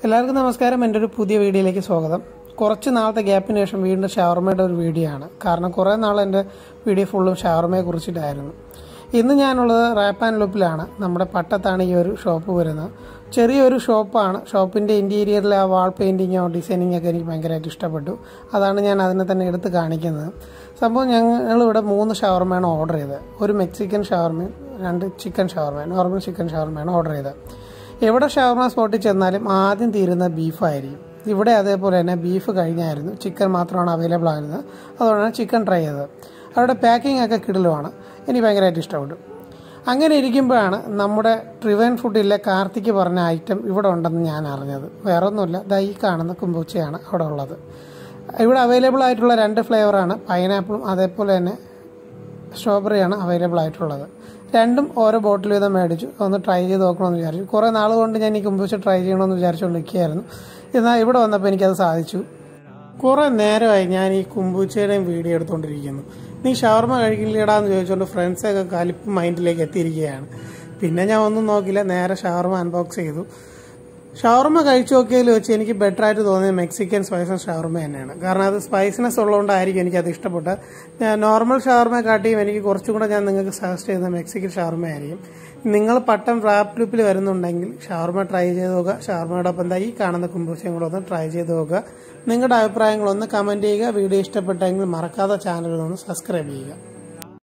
എല്ലാവർക്കും നമസ്കാരം എൻ്റെ ഒരു പുതിയ വീഡിയോയിലേക്ക് സ്വാഗതം കുറച്ച് നാളത്തെ ഗ്യാപ്പിന് ശേഷം വീണ്ടും ഷവർമയുടെ ഒരു വീഡിയോ ആണ് കാരണം കുറേ നാൾ എൻ്റെ വീഡിയോ ഫുള്ളും ഷവർമയെ കുറിച്ചിട്ടായിരുന്നു ഇന്ന് ഞാനുള്ളത് റാപ്പ് ആൻഡ് ലുപ്പിലാണ് നമ്മുടെ പട്ടത്താണ് ഈ ഒരു ഷോപ്പ് വരുന്നത് ചെറിയൊരു ഷോപ്പാണ് ഷോപ്പിൻ്റെ ഇൻറ്റീരിയറിലെ ആ വാൾ പെയിൻറ്റിങ്ങോ ഡിസൈനിങ്ങോ ഒക്കെ എനിക്ക് ഭയങ്കരമായിട്ട് ഇഷ്ടപ്പെട്ടു അതാണ് ഞാൻ അതിനെ തന്നെ എടുത്ത് കാണിക്കുന്നത് സംഭവം ഞങ്ങളിവിടെ മൂന്ന് ഷവർമയാണ് ഓർഡർ ചെയ്തത് ഒരു മെക്സിക്കൻ ഷവർമയും രണ്ട് ചിക്കൻ ഷവർമയും നോർമൽ ചിക്കൻ ഷവർമയാണ് ഓർഡർ ചെയ്തത് എവിടെ ഷവർമ സ്പോട്ടിൽ ചെന്നാലും ആദ്യം തീരുന്ന ബീഫായിരിക്കും ഇവിടെ അതേപോലെ തന്നെ ബീഫ് കഴിഞ്ഞായിരുന്നു ചിക്കൻ മാത്രമാണ് അവൈലബിൾ ആയിരുന്നത് അതുകൊണ്ടാണ് ചിക്കൻ ട്രൈ ചെയ്തത് അവരുടെ പാക്കിംഗ് ഒക്കെ കിടലുമാണ് എനിക്ക് ഭയങ്കരമായിട്ട് ഇഷ്ടപ്പെട്ടു അങ്ങനെ ഇരിക്കുമ്പോഴാണ് നമ്മുടെ ട്രിവൻ ഫുഡിലെ കാർത്തിക്ക് പറഞ്ഞ ഐറ്റം ഇവിടെ ഉണ്ടെന്ന് ഞാൻ അറിഞ്ഞത് വേറെ ഒന്നുമില്ല ദാ ഈ കാണുന്ന കുമ്പൂച്ചയാണ് അവിടെ ഉള്ളത് ഇവിടെ അവൈലബിൾ ആയിട്ടുള്ള രണ്ട് ഫ്ലേവറാണ് പൈനാപ്പിളും അതേപോലെ തന്നെ സ്ട്രോബെറിയാണ് അവൈലബിൾ ആയിട്ടുള്ളത് രണ്ടും ഓരോ ബോട്ടിൽ വീതം മേടിച്ചു ഒന്ന് ട്രൈ ചെയ്ത് നോക്കണമെന്ന് വിചാരിച്ചു കുറേ നാൾ കൊണ്ട് ഞാൻ ഈ കുമ്പിച്ച് ട്രൈ ചെയ്യണമെന്ന് വിചാരിച്ചുകൊണ്ടിരിക്കുകയായിരുന്നു എന്നാൽ ഇവിടെ വന്നപ്പോൾ എനിക്കത് സാധിച്ചു കുറേ നേരമായി ഞാൻ ഈ കുമ്പൂച്ചയുടെയും വീഡിയോ എടുത്തുകൊണ്ടിരിക്കുന്നു നീ ഷവർമ കഴിക്കില്ലടാന്ന് ചോദിച്ചുകൊണ്ട് ഫ്രണ്ട്സൊക്കെ കലിപ്പ് മൈൻഡിലേക്ക് എത്തിയിരിക്കുകയാണ് പിന്നെ ഞാൻ ഒന്നും നോക്കില്ല നേരെ ഷവർമ അൺബോക്സ് ചെയ്തു ഷവർമ കഴിച്ചു നോക്കിയതിൽ വെച്ച് എനിക്ക് ബെറ്റർ ആയിട്ട് തോന്നിയത് മെക്സിക്കൻ സ്പൈസസ് ഷവർമ തന്നെയാണ് കാരണം അത് സ്പൈസിനെസ് ഉള്ളതുകൊണ്ടായിരിക്കും എനിക്കത് ഇഷ്ടപ്പെട്ടത് ഞാൻ നോർമൽ ഷവർമ കാട്ടിയും എനിക്ക് കുറച്ചും കൂടെ ഞാൻ നിങ്ങൾക്ക് സജസ്റ്റ് ചെയ്യുന്ന മെക്സിക്കൻ ഷവർമ ആയിരിക്കും നിങ്ങൾ പട്ടം റാപ്പ് ലുപ്പിൽ വരുന്നുണ്ടെങ്കിൽ ഷവർമ ട്രൈ ചെയ്ത് നോക്കുക ഷവർമയോടൊപ്പം എന്താ ഈ കാണുന്ന കുമ്പൂച്ചയും കൂടെ ഒന്ന് ട്രൈ ചെയ്ത് നോക്കുക നിങ്ങളുടെ അഭിപ്രായങ്ങളൊന്ന് കമൻറ്റ് ചെയ്യുക വീഡിയോ ഇഷ്ടപ്പെട്ടെങ്കിൽ മറക്കാതെ ചാനൽ ഒന്ന് സബ്സ്ക്രൈബ് ചെയ്യുക